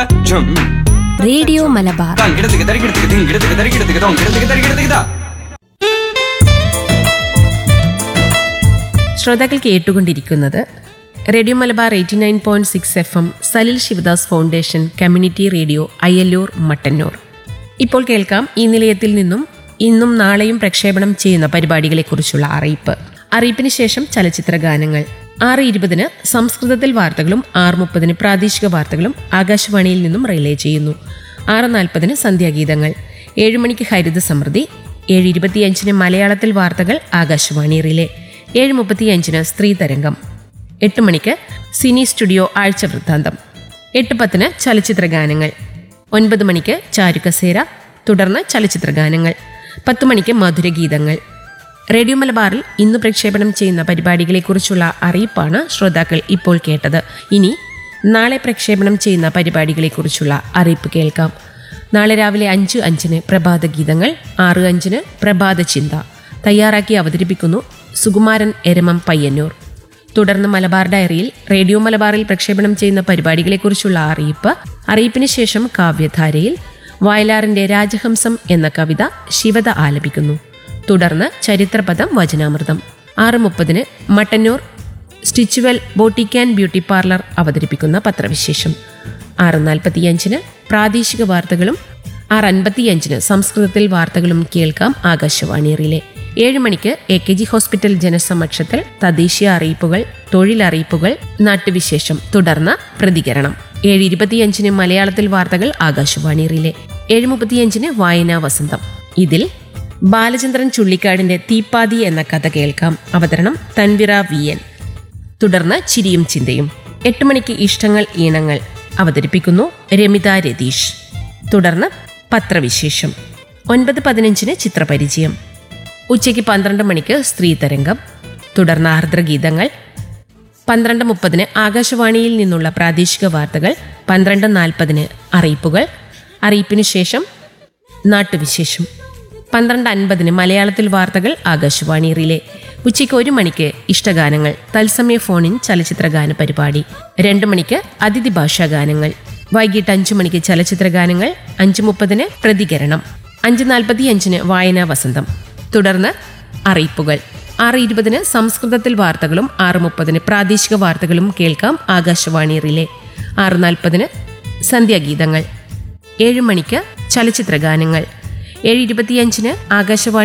ഝും radio Malabar താൻ കിടത്തിക്ക് തരി കിടത്തിക്ക് thin കിടത്തിക്ക് തരി കിടത്തിക്ക് തോം കിടത്തിക്ക് തരി കിടത്തിക്ക് താ ശ്രോതാക്കൾ കേട്ടുകൊണ്ടിരിക്കുന്നത് radio Malabar eighty nine point six F M Salil Sivadas foundation community radio Ayyalloor Mattannur ഇപ്പോൾ കേൾക്കാം ഈ നിലയത്തിൽ നിന്നും ഇന്നും നാളെയും പ്രക്ഷേപണം ചെയ്യുന്ന പരിപാടികളെക്കുറിച്ചുള്ള അറിയിപ്പ് അറിയിപ്പിന് ശേഷം ചലച്ചിത്ര ഗാനങ്ങൾ ആറ് ഇരുപതിന് സംസ്കൃതത്തിൽ വാർത്തകളും ആറ് മുപ്പതിന് പ്രാദേശിക വാർത്തകളും ആകാശവാണിയിൽ നിന്നും റിലേ ചെയ്യുന്നു ആറ് നാൽപ്പതിന് സന്ധ്യാഗീതങ്ങൾ ഏഴ് മണിക്ക് ഹരിത സമൃദ്ധി ഏഴ് ഇരുപത്തിയഞ്ചിന് മലയാളത്തിൽ വാർത്തകൾ ആകാശവാണി റിലേ ഏഴ് മുപ്പത്തിയഞ്ചിന് സ്ത്രീ തരംഗം എട്ട് മണിക്ക് സിനി സ്റ്റുഡിയോ ആഴ്ച വൃത്താന്തം എട്ട് പത്തിന് ചലച്ചിത്ര ഗാനങ്ങൾ ഒൻപത് മണിക്ക് ചാരുകസേര തുടർന്ന് ചലച്ചിത്ര ഗാനങ്ങൾ പത്ത് മണിക്ക് മധുരഗീതങ്ങൾ റേഡിയോ മലബാറിൽ ഇന്ന് പ്രക്ഷേപണം ചെയ്യുന്ന പരിപാടികളെക്കുറിച്ചുള്ള അറിയിപ്പാണ് ശ്രോതാക്കൾ ഇപ്പോൾ കേട്ടത് ഇനി നാളെ പ്രക്ഷേപണം ചെയ്യുന്ന പരിപാടികളെക്കുറിച്ചുള്ള അറിയിപ്പ് കേൾക്കാം നാളെ രാവിലെ അഞ്ച് അഞ്ചിന് പ്രഭാത ഗീതങ്ങൾ ആറ് അഞ്ചിന് പ്രഭാത ചിന്ത തയ്യാറാക്കി അവതരിപ്പിക്കുന്നു സുകുമാരൻ എരമം പയ്യന്നൂർ തുടർന്ന് മലബാർ ഡയറിയിൽ റേഡിയോ മലബാറിൽ പ്രക്ഷേപണം ചെയ്യുന്ന പരിപാടികളെക്കുറിച്ചുള്ള അറിയിപ്പ് അറിയിപ്പിന് ശേഷം കാവ്യധാരയിൽ വയലാറിന്റെ രാജഹംസം എന്ന കവിത ശിവത ആലപിക്കുന്നു തുടർന്ന് ചരിത്രപദം വചനാമൃതം ആറ് മുപ്പതിന് മട്ടന്നൂർ സ്റ്റിച്ചുവൽ ബോട്ടിക് ആൻഡ് ബ്യൂട്ടി പാർലർ അവതരിപ്പിക്കുന്ന പത്രവിശേഷം ആറ് നാൽപ്പത്തിയഞ്ചിന് പ്രാദേശിക വാർത്തകളും ആറ് അൻപത്തിയഞ്ചിന് സംസ്കൃതത്തിൽ വാർത്തകളും കേൾക്കാം ആകാശവാണിയറിലെ ഏഴ് മണിക്ക് എ കെ ജി ഹോസ്പിറ്റൽ ജനസമക്ഷത്തിൽ തദ്ദേശീയ അറിയിപ്പുകൾ തൊഴിലറിയിപ്പുകൾ നാട്ടുവിശേഷം തുടർന്ന് പ്രതികരണം ഏഴ് ഇരുപത്തിയഞ്ചിന് മലയാളത്തിൽ വാർത്തകൾ ആകാശവാണിയറിലെ ഏഴ് മുപ്പത്തിയഞ്ചിന് വായനാ വസന്തം ഇതിൽ ബാലചന്ദ്രൻ ചുള്ളിക്കാടിന്റെ തീപ്പാതി എന്ന കഥ കേൾക്കാം അവതരണം തൻവിറ വി എൻ തുടർന്ന് ചിരിയും ചിന്തയും എട്ട് മണിക്ക് ഇഷ്ടങ്ങൾ ഈണങ്ങൾ അവതരിപ്പിക്കുന്നു രമിത രതീഷ് തുടർന്ന് പത്രവിശേഷം ഒൻപത് പതിനഞ്ചിന് ചിത്രപരിചയം ഉച്ചയ്ക്ക് പന്ത്രണ്ട് മണിക്ക് സ്ത്രീ തരംഗം തുടർന്ന് ആർദ്രഗീതങ്ങൾ പന്ത്രണ്ട് മുപ്പതിന് ആകാശവാണിയിൽ നിന്നുള്ള പ്രാദേശിക വാർത്തകൾ പന്ത്രണ്ട് നാൽപ്പതിന് അറിയിപ്പുകൾ അറിയിപ്പിന് ശേഷം നാട്ടുവിശേഷം പന്ത്രണ്ട് അൻപതിന് മലയാളത്തിൽ വാർത്തകൾ ആകാശവാണി റിലേ ഉച്ചയ്ക്ക് ഒരു മണിക്ക് ഇഷ്ടഗാനങ്ങൾ തത്സമയ ഫോണിൻ ചലച്ചിത്ര ഗാന പരിപാടി രണ്ട് മണിക്ക് അതിഥി ഭാഷാ ഗാനങ്ങൾ വൈകിട്ട് അഞ്ചു മണിക്ക് ചലച്ചിത്ര ഗാനങ്ങൾ അഞ്ചു മുപ്പതിന് പ്രതികരണം അഞ്ച് നാൽപ്പത്തി അഞ്ചിന് വായനാ വസന്തം തുടർന്ന് അറിയിപ്പുകൾ ആറ് ഇരുപതിന് സംസ്കൃതത്തിൽ വാർത്തകളും ആറ് മുപ്പതിന് പ്രാദേശിക വാർത്തകളും കേൾക്കാം ആകാശവാണി റിലേ ആറ് നാൽപ്പതിന് സന്ധ്യാഗീതങ്ങൾ ഏഴ് മണിക്ക് ചലച്ചിത്ര ഗാനങ്ങൾ ഏഴ് ഇരുപത്തിയഞ്ചിന് ആകാശവാണി